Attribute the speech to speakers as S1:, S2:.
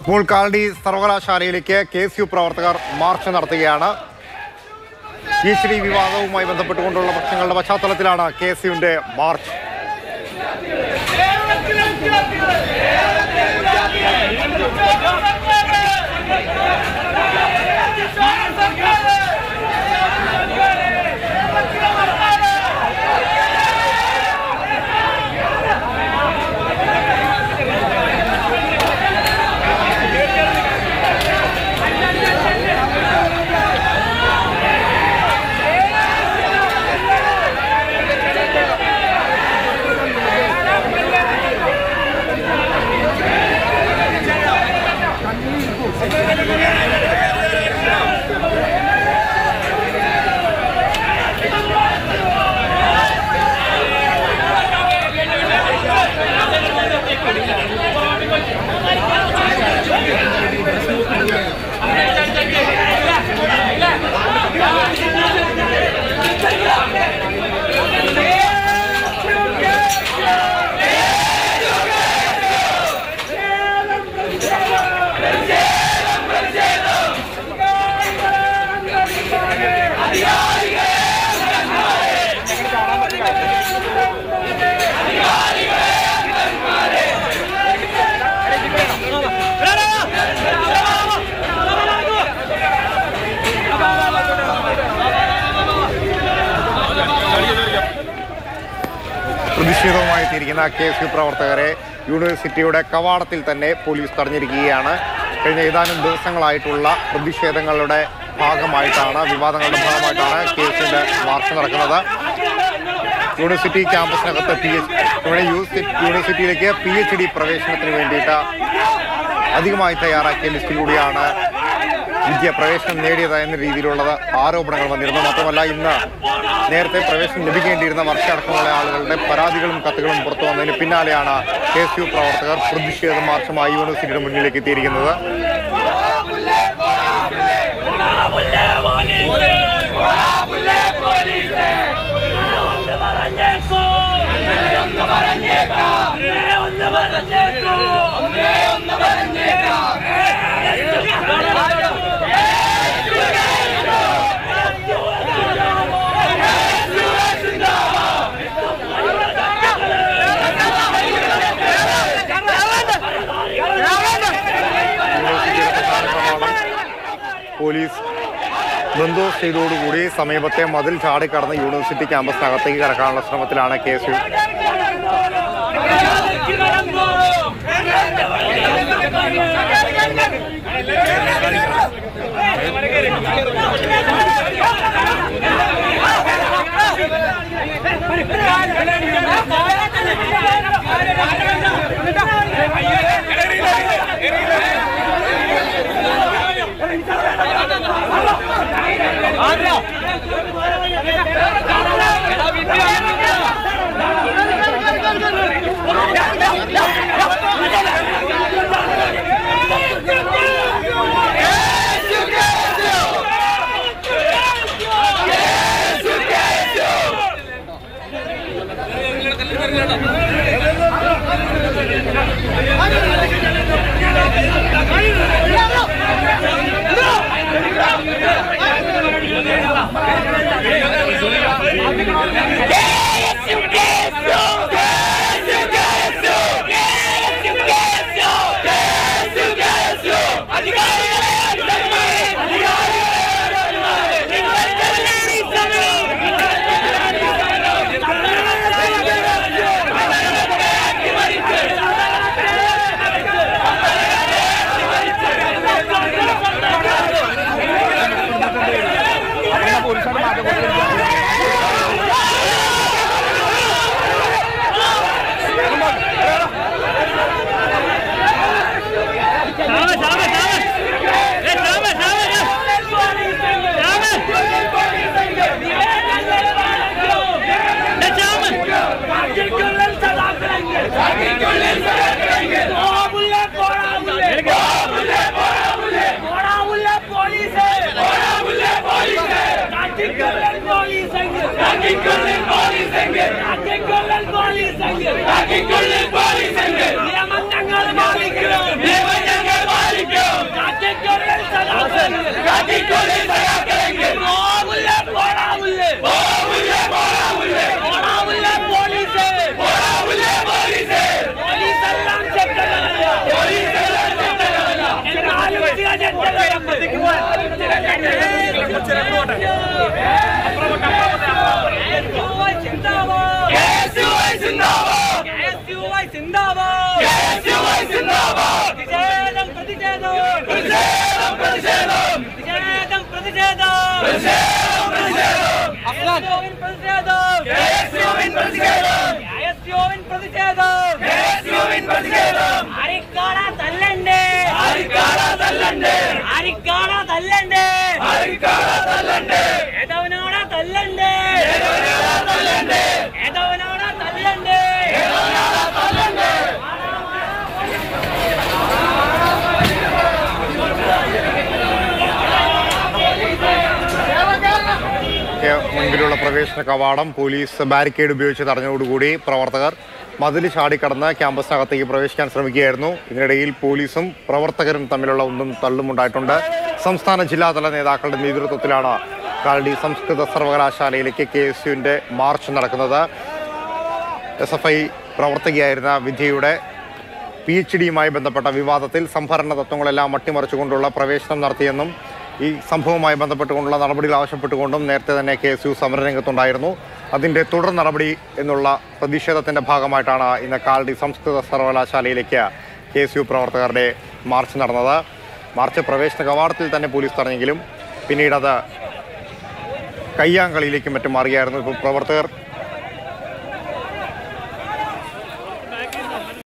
S1: ഇപ്പോൾ കാലടി സർവകലാശാലയിലേക്ക് K S U പ്രവർത്തകർ മാർച്ച് നടത്തുകയാണ് പി എച്ച് ഡി വിവാദവുമായി ബന്ധപ്പെട്ടുകൊണ്ടുള്ള പ്രശ്നങ്ങളുടെ പശ്ചാത്തലത്തിലാണ് കെ എസ് യുവിന്റെ മാർച്ച് പ്രതിഷേധവുമായി എത്തിയിരിക്കുന്ന കെ എസ് യു പ്രവർത്തകരെ യൂണിവേഴ്സിറ്റിയുടെ കവാടത്തിൽ തന്നെ പോലീസ് തടഞ്ഞിരിക്കുകയാണ് കഴിഞ്ഞ ഏതാനും ദിവസങ്ങളായിട്ടുള്ള പ്രതിഷേധങ്ങളുടെ ഭാഗമായിട്ടാണ് വിവാദങ്ങളുടെ ഭാഗമായിട്ടാണ് കെ എസ് യുവിന്റെ മാർച്ച് നടക്കുന്നത് യൂണിവേഴ്സിറ്റി ക്യാമ്പസിനകത്ത് പി എച്ച് ഇവിടെ യൂസ് യൂണിവേഴ്സിറ്റിയിലേക്ക് പി എച്ച് ഡി പ്രവേശനത്തിന് വേണ്ടിയിട്ട് അധികമായി തയ്യാറാക്കിയ ലിസ്റ്റിലൂടെയാണ് വിദ്യ പ്രവേശനം നേടിയത് എന്ന രീതിയിലുള്ള ആരോപണങ്ങൾ വന്നിരുന്നു മാത്രമല്ല ഇന്ന് നേരത്തെ പ്രവേശനം ലഭിക്കേണ്ടിയിരുന്ന വർഷമടക്കമുള്ള ആളുകളുടെ പരാതികളും കത്തുകളും പുറത്തു വന്നതിന് പിന്നാലെയാണ് കെ എസ് യു പ്രവർത്തകർ പ്രതിഷേധ മാർച്ചുമായി യൂണിവേഴ്സിറ്റിയുടെ മുന്നിലേക്ക് എത്തിയിരിക്കുന്നത് യൂണിവേഴ്സിറ്റിയുടെ പ്രധാന കവാടം പോലീസ് ബന്ദോബസ്ത് ചെയ്തതോടുകൂടി സമീപത്തെ മതിൽ ചാടിക്കടന്ന് യൂണിവേഴ്സിറ്റി ക്യാമ്പസിനകത്തേക്ക് കടക്കാനുള്ള ശ്രമത്തിലാണ് കെ എസ് യു
S2: നിയമങ്ങൾ പാലിക്കണം അരിക്കാട തല്ലണ്ടേ അരിക്കാട തല്ലണ്ടേ ഏതവനാടാ തല്ലണ്ടേ ഏതവനാടാ തല്ലണ്ടേ
S1: ക്ക് മുൻപിലുള്ള പ്രവേശന കവാടം പോലീസ് ബാരിക്കേഡ് ഉപയോഗിച്ച് തടഞ്ഞതോടുകൂടി പ്രവർത്തകർ മതിൽ ചാടിക്കടന്ന് ക്യാമ്പസിനകത്തേക്ക് പ്രവേശിക്കാൻ ശ്രമിക്കുകയായിരുന്നു ഇതിനിടയിൽ പോലീസും പ്രവർത്തകരും തമ്മിലുള്ള ഒന്നും തള്ളും ഉണ്ടായിട്ടുണ്ട് സംസ്ഥാന ജില്ലാതല നേതാക്കളുടെ നേതൃത്വത്തിലാണ് കാലടി സംസ്കൃത സർവകലാശാലയിലേക്ക് കെ എസ് യുവിൻ്റെ മാർച്ച് നടക്കുന്നത് എസ് എഫ് ഐ പ്രവർത്തകയായിരുന്ന വിദ്യയുടെ പി എച്ച് ഡിയുമായി ബന്ധപ്പെട്ട വിവാദത്തിൽ സംഭരണ തത്വങ്ങളെല്ലാം അട്ടിമറിച്ചുകൊണ്ടുള്ള പ്രവേശനം നടത്തിയെന്നും ഈ സംഭവവുമായി ബന്ധപ്പെട്ടുകൊണ്ടുള്ള നടപടികൾ ആവശ്യപ്പെട്ടുകൊണ്ടും നേരത്തെ തന്നെ കെ എസ് യു സമരരംഗത്തുണ്ടായിരുന്നു അതിൻ്റെ തുടർ നടപടി എന്നുള്ള പ്രതിഷേധത്തിൻ്റെ ഭാഗമായിട്ടാണ് ഇന്ന് കാലടി സംസ്കൃത സർവകലാശാലയിലേക്ക് കെ എസ് യു പ്രവർത്തകരുടെ മാർച്ച് നടന്നത് മാർച്ച് പ്രവേശന കവാടത്തിൽ തന്നെ പോലീസ് തടഞ്ഞെങ്കിലും പിന്നീട് അത് കയ്യാങ്കളിയിലേക്കും മറ്റും മാറിയായിരുന്നു ഇപ്പോൾ പ്രവർത്തകർ